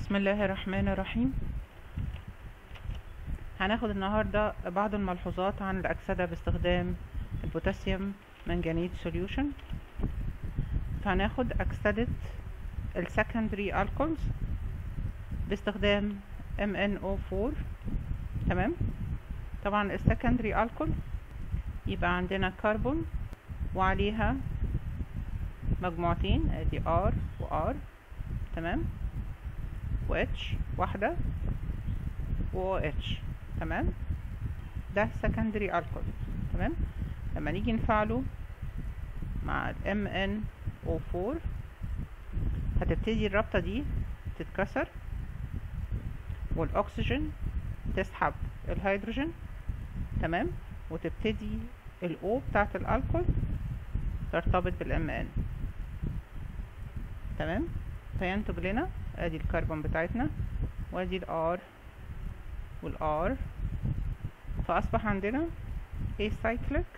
بسم الله الرحمن الرحيم هناخد النهاردة بعض الملحوظات عن الأكسدة باستخدام البوتاسيوم منجنيت سوليوشن فهناخد أكسدة السكندري الكولز باستخدام MnO4 تمام طبعا السكندري الكول يبقى عندنا كربون وعليها مجموعتين ادي R و R تمام و H واحدة و OH تمام ده secondary alcohol تمام لما نيجي نفعله مع ال MnO4 هتبتدي الرابطة دي تتكسر والأكسجين تسحب الهيدروجين تمام وتبتدي ال O بتاعت الألكول ترتبط بال Mn تمام فينتج لنا ادي الكربون بتاعتنا وادي الار والار فاصبح عندنا acyclic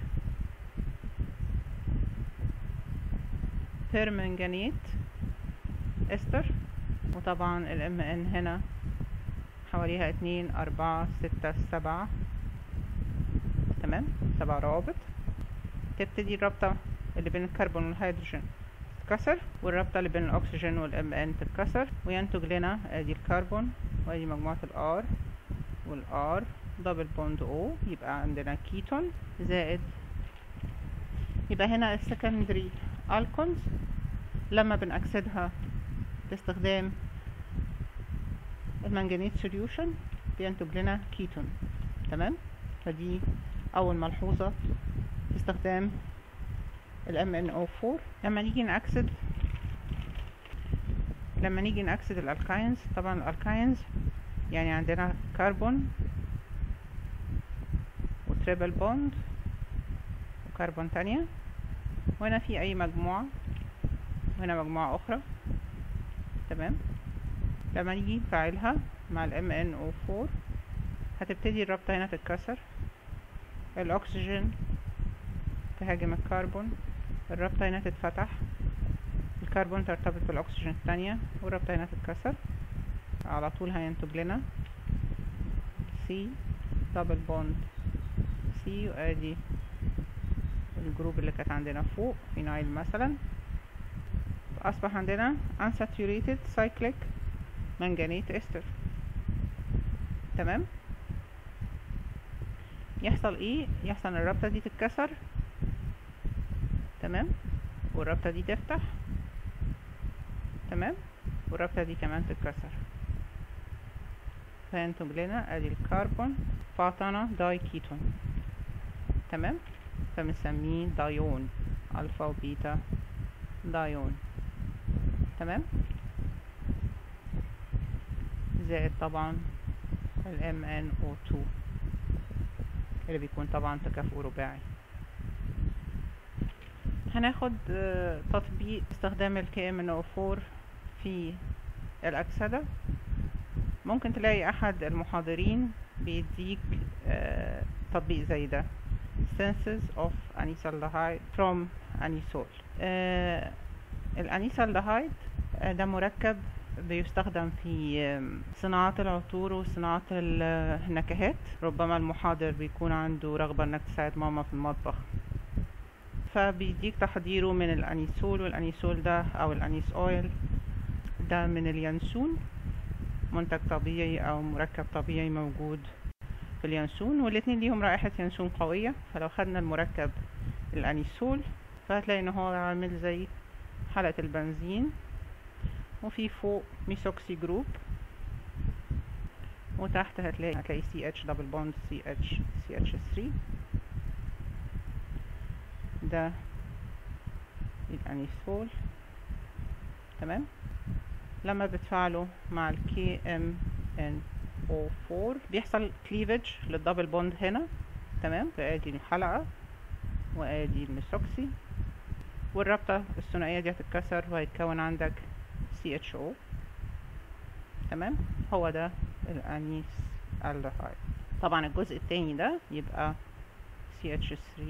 permanganate استر وطبعا ال Mn هنا حواليها اتنين اربعة ستة سبعة تمام سبع روابط تبتدي الرابطة اللي بين الكربون والهيدروجين تتكسر والرابطة اللي بين الأكسجين والام ان تتكسر وينتج لنا ادي الكربون وادي مجموعة الار والار دبل بوند او يبقى عندنا كيتون زائد يبقى هنا السكندري الكولز لما بنأكسدها باستخدام المنجنيت سوليوشن بينتج لنا كيتون تمام فدي أول ملحوظة باستخدام ال MnO4 لما نيجي نأكسد لما نيجي نأكسد الألكاينز طبعا الألكاينز يعني عندنا كربون وتريبل بوند وكربون تانية وهنا في أي مجموعة وهنا مجموعة أخرى تمام لما نيجي نفعلها مع ال MnO4 هتبتدي الرابطة هنا تتكسر الأكسجين تهاجم الكربون الرابطة هنا تتفتح الكربون ترتبط بالأكسجين الثانية والرابطة هنا تتكسر على طول هينتج لنا C دبل بوند C وادي الجروب اللي كانت عندنا فوق فينايل مثلا أصبح عندنا unsaturated cyclic manganate ester تمام يحصل ايه يحصل الرابطة دي تتكسر تمام والرابطة دي تفتح تمام والرابطة دي كمان تتكسر فينتج لنا ادي الكربون فاعطانا داي كيتون تمام فبنسميه دايون الفا وبيتا دايون تمام زائد طبعا ال MnO2 اللي بيكون طبعا تكافؤ رباعي هناخد تطبيق استخدام ال KMNO4 في الأكسدة ممكن تلاقي أحد المحاضرين بيديك تطبيق زي ده Senses of Anisaldehyde from Anisole الأنيسالدهايد ده مركب بيستخدم في صناعة العطور وصناعة النكهات ربما المحاضر بيكون عنده رغبة انك تساعد ماما في المطبخ فبيديك تحضيره من الانيسول والانيسول ده او الانيس اويل ده من اليانسون منتج طبيعي او مركب طبيعي موجود في اليانسون والاتنين ليهم رائحة يانسون قوية فلو خدنا المركب الانيسول فهتلاقي ان هو عامل زي حلقة البنزين وفي فوق ميثوكسي جروب وتحت هتلاقي هتلاقي سي اتش دبل بوند سي اتش سي اتش 3 ده الانيسول تمام لما بتفعله مع الكي ام ان او 4 بيحصل كليفج للدبل بوند هنا تمام فادي الحلقة وادي الميثوكسي والرابطة الثنائية دي هتتكسر وهيتكون عندك CHO تمام هو ده الانيس الدهايد طبعا الجزء التاني ده يبقى CH3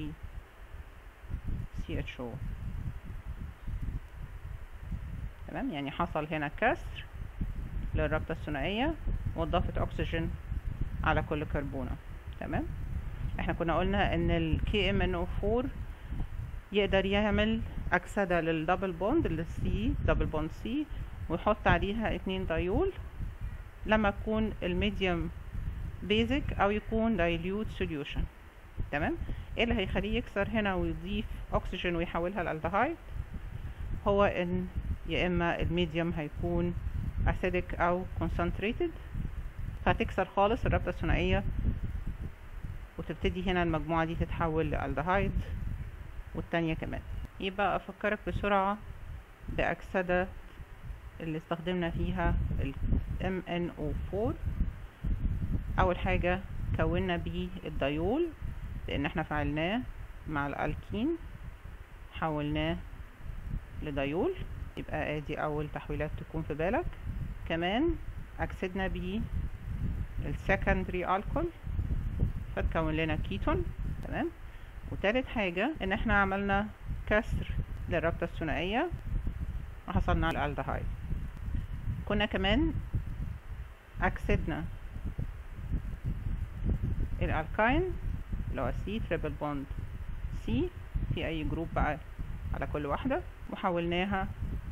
CHO تمام يعني حصل هنا كسر للرابطة الثنائية وإضافة أكسجين على كل كربونة تمام احنا كنا قلنا ان ال KMNO4 يقدر يعمل أكسدة للدبل بوند للسي دبل بوند سي ويحط عليها اتنين دايول لما يكون الميديوم بيزك او يكون دايليوت سوليوشن تمام ايه اللي هيخليه يكسر هنا ويضيف اكسجين ويحولها لالدهايد هو ان يا اما الميديوم هيكون acidic او concentrated فهتكسر خالص الرابطة الثنائية وتبتدي هنا المجموعة دي تتحول لالدهايد والتانية كمان يبقى افكرك بسرعة بأكسدة اللي استخدمنا فيها ال MnO4 اول حاجة كونا بيه الدايول لان احنا فعلناه مع الالكين حولناه لدايول يبقى ادي اول تحويلات تكون في بالك كمان اكسدنا بيه السكندري الكول فتكون لنا كيتون تمام وتالت حاجة ان احنا عملنا كسر للرابطة الثنائية وحصلنا على الالدهايد كنا كمان اكسدنا الالكاين اللي هو سي تريبل بوند سي في اي جروب بقى على كل واحدة وحولناها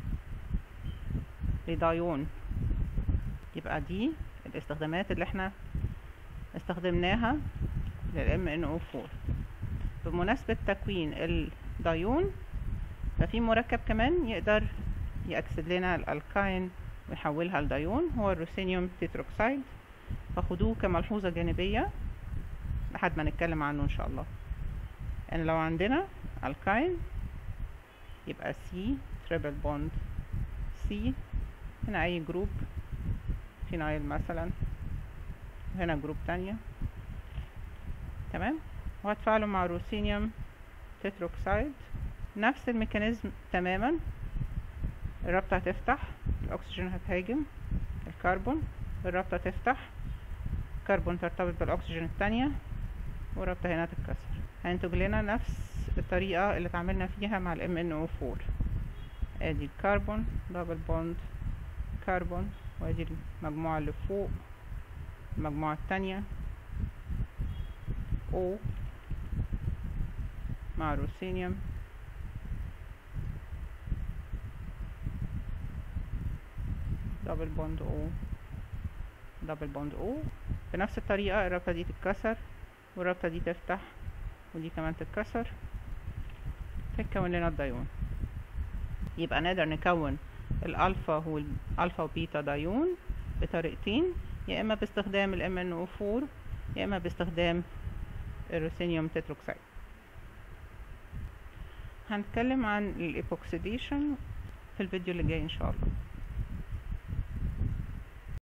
لدايون يبقى دي الاستخدامات اللي احنا استخدمناها لل MnO4 بمناسبة تكوين الدايون ففي مركب كمان يقدر يأكسد لنا الالكاين ويحولها لدايون هو الروسينيوم تيتروكسيد فخدوه كملحوظة جانبية لحد ما نتكلم عنه ان شاء الله يعني لو عندنا الكاين يبقى سي تريبل بوند سي هنا اي جروب فينايل مثلا وهنا جروب تانية تمام وهتفاعله مع روسينيوم تتروكسيد نفس الميكانيزم تماما الرابطة هتفتح الأكسجين هتهاجم الكربون الرابطة تفتح كربون ترتبط بالأكسجين التانية والرابطة هنا تتكسر هينتج لنا نفس الطريقة اللي اتعاملنا فيها مع ال MnO4 ادي الكربون دبل بوند كربون وادي المجموعة اللي فوق المجموعة التانية O مع روسينيوم دبل بوند O دبل بوند O بنفس الطريقة الرابطة دي تتكسر والرابطة دي تفتح ودي كمان تتكسر تتكون لنا الدايون يبقى نقدر نكون الالفا والالفا وبيتا دايون بطريقتين يا اما باستخدام ال MnO4 يا اما باستخدام الروسينيوم تتروكسيد هنتكلم عن الايبوكسيديشن في الفيديو اللي جاي ان شاء الله